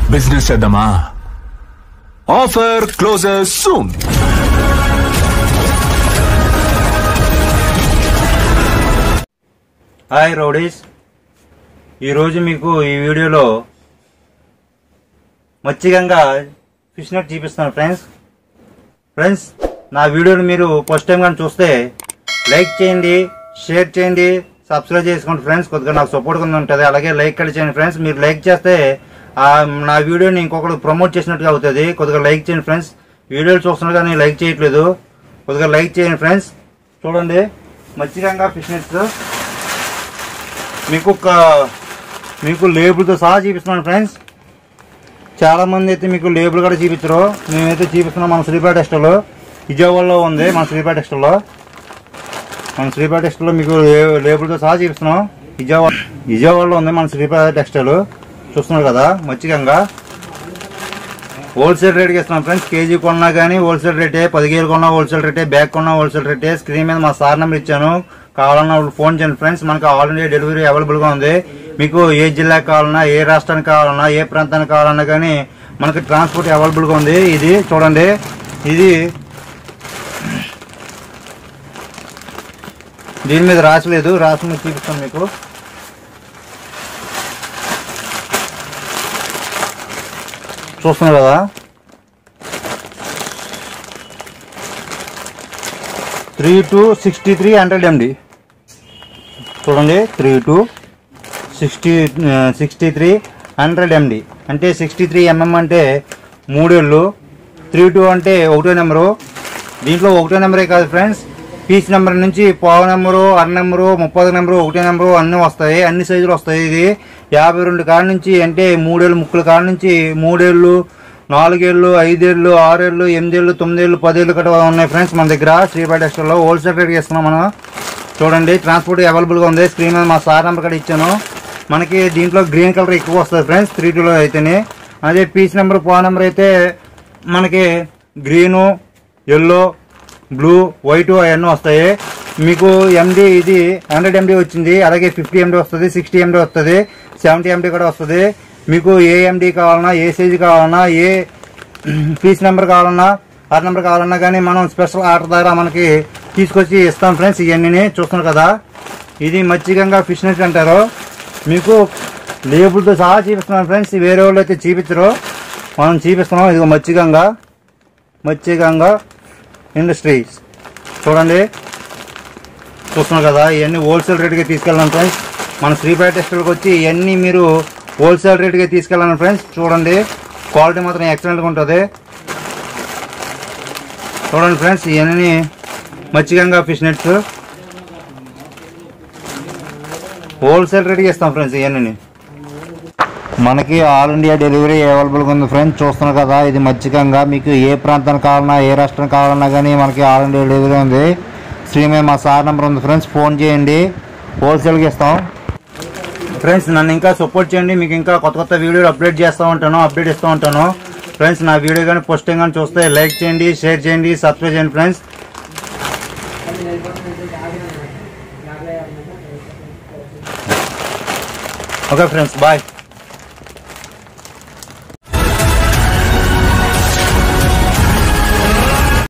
business చేద్దామా offer closer soon hi rowdies ఈరోజు మీకు ఈ వీడియోలో మచ్చిగంగా ఫిష్ నెట్ చూపిస్తాను ఫ్రెండ్స్ ఫ్రెండ్స్ నా వీడియోని మీరు ఫస్ట్ టైం కానీ చూస్తే లైక్ చేయండి షేర్ చేయండి సబ్స్క్రైబ్ చేసుకోండి ఫ్రెండ్స్ కొద్దిగా నాకు సపోర్ట్ కింద ఉంటుంది అలాగే లైక్ కూడా చేయండి ఫ్రెండ్స్ మీరు లైక్ చేస్తే ఆ, నా వీడియోని ఇంకొకరు ప్రమోట్ చేసినట్టుగా అవుతుంది కొద్దిగా లైక్ చేయండి ఫ్రెండ్స్ వీడియోలు చూస్తున్నారు కానీ లైక్ చేయట్లేదు కొద్దిగా లైక్ చేయండి ఫ్రెండ్స్ చూడండి మచ్చిగంగా ఫిష్ నెట్స్ మీకు ఒక మీకు లేబుల్తో సహా చూపిస్తున్నాను ఫ్రెండ్స్ చాలా మంది అయితే మీకు లేబుల్ కూడా చూపించరు మేమైతే చూపిస్తున్నాం మన శ్రీపేట టెస్ట్లో విజయవాడలో ఉంది మన శ్రీపేట టెస్ట్లో మన శ్రీపేట టెస్ట్లో మీకు లే- లేబుల్తో సహా చూపిస్తున్నాం విజయవాడ విజయవాడలో ఉంది మన శ్రీపేట టెక్స్టైల్ చూస్తున్నారు కదా మచ్చికంగా హోల్సేల్ రేట్కి ఇస్తున్నాం ఫ్రెండ్స్ కేజీ కొన్నా కానీ హోల్సేల్ రేటే పదిహేను కొన్నా హోల్సేల్ రేటే బ్యాగ్ కొన్నా హోల్సేల్ రేటే స్క్రీన్ మీద మా సార్ నెంబర్ ఇచ్చాను కావాలన్నా వాళ్ళు ఫోన్ చేయండి ఫ్రెండ్స్ మనకి ఆల్ ఇండియా డెలివరీ అవైలబుల్ గా ఉంది మీకు ఏ జిల్లాకి కావాలన్నా ఏ రాష్ట్రానికి కావాలన్నా ఏ ప్రాంతానికి కావాలన్నా కానీ మనకి ట్రాన్స్పోర్ట్ అవైలబుల్ గా ఉంది ఇది చూడండి ఇది దీని మీద రాసలేదు రాసి మీద చూపిస్తాను మీకు చూస్తున్నారు కదా three two sixty three hundred MD చూడండి three two sixty sixty three hundred MD అంటే సిక్స్టీ త్రీ ఎంఎం అంటే మూడేళ్ళు త్రీ టూ అంటే ఒకటో నెంబరు దీంట్లో ఒకటో నెంబరే కాదు ఫ్రెండ్స్ పీస్ నెంబర్ నుంచి పావు నెంబరు అర నెంబరు ముప్పై నెంబరు ఒకటో నెంబరు అన్నీ వస్తాయి అన్ని సైజులు వస్తాయి ఇది యాభై రెండు కాడ నుంచి అంటే మూడేళ్ళు ముక్కల కాడ నుంచి మూడేళ్ళు నాలుగేళ్ళు ఐదేళ్ళు ఆరేళ్ళు ఎనిమిదేళ్ళు తొమ్మిదేళ్ళు పదేళ్ళు కట్ట ఉన్నాయి ఫ్రెండ్స్ మన దగ్గర శ్రీపేట ఎక్స్ట్రాలో హోల్సేల్ రేట్ ఇస్తున్నాం మనం చూడండి ట్రాన్స్పోర్ట్ అవైలబుల్గా ఉంది స్క్రీన్ మీద మా సార్ నెంబర్ కూడా ఇచ్చాను మనకి దీంట్లో గ్రీన్ కలర్ ఎక్కువ వస్తుంది ఫ్రెండ్స్ త్రీ టూలో అయితేనే అదే పీస్ నెంబర్ పో నెంబర్ అయితే మనకి గ్రీను ఎల్లో బ్లూ వైట్ అవన్నీ వస్తాయి మీకు ఎండి ఇది హండ్రెడ్ ఎండి వచ్చింది అలాగే ఫిఫ్టీ ఎండి వస్తుంది సిక్స్టీ ఎండి వస్తుంది సెవెంటీ ఎండి కూడా వస్తుంది మీకు ఏ ఎండి కావాలన్నా ఏ సైజు కావాలన్నా ఏ పీస్ నెంబర్ కావాలన్నా ఆర్ నెంబర్ కావాలన్నా కానీ మనం స్పెషల్ ఆర్డర్ ద్వారా మనకి తీసుకొచ్చి ఇస్తాం ఫ్రెండ్స్ ఇవన్నీ చూస్తున్నారు కదా ఇది మచ్చిగంగా ఫిష్ నెట్ అంటారు మీకు లేబుల్తో సహా చూపిస్తున్నాం ఫ్రెండ్స్ వేరే వాళ్ళు అయితే చూపించరు మనం చూపిస్తున్నాం ఇదిగో మచ్చిగంగా మచ్చిగంగా ఇండస్ట్రీస్ చూడండి చూస్తున్నారు కదా ఇవన్నీ హోల్సేల్ రేట్గా తీసుకెళ్ళాను ఫ్రెండ్స్ మన శ్రీపేట టెస్టులకు వచ్చి ఇవన్నీ మీరు హోల్సేల్ రేట్గా తీసుకెళ్ళాను ఫ్రెండ్స్ చూడండి క్వాలిటీ మాత్రం ఎక్సలెంట్గా ఉంటుంది చూడండి ఫ్రెండ్స్ ఇవన్నీ మచ్చిగంగా ఫిష్ నెట్స్ హోల్సేల్ రేట్గా ఇస్తాం ఫ్రెండ్స్ ఇవన్నీ మనకి ఆల్ ఇండియా డెలివరీ అవైలబుల్గా ఉంది ఫ్రెండ్స్ చూస్తున్నారు కదా ఇది మచ్చికంగా మీకు ఏ ప్రాంతానికి కావాలన్నా ఏ రాష్ట్రం కావాలన్నా కానీ మనకి ఆల్ ఇండియా డెలివరీ ఉంది శ్రీమే మా సార్ నెంబర్ ఉంది ఫ్రెండ్స్ ఫోన్ చేయండి హోల్సేల్కి ఇస్తాం ఫ్రెండ్స్ నన్ను ఇంకా సపోర్ట్ చేయండి మీకు ఇంకా కొత్త కొత్త వీడియోలు అప్డేట్ చేస్తూ ఉంటాను అప్డేట్ ఇస్తూ ఉంటాను ఫ్రెండ్స్ నా వీడియో కానీ ఫస్ట్ టైం కానీ చూస్తే లైక్ చేయండి షేర్ చేయండి సబ్స్క్రైబ్ చేయండి ఫ్రెండ్స్ ఓకే ఫ్రెండ్స్ బాయ్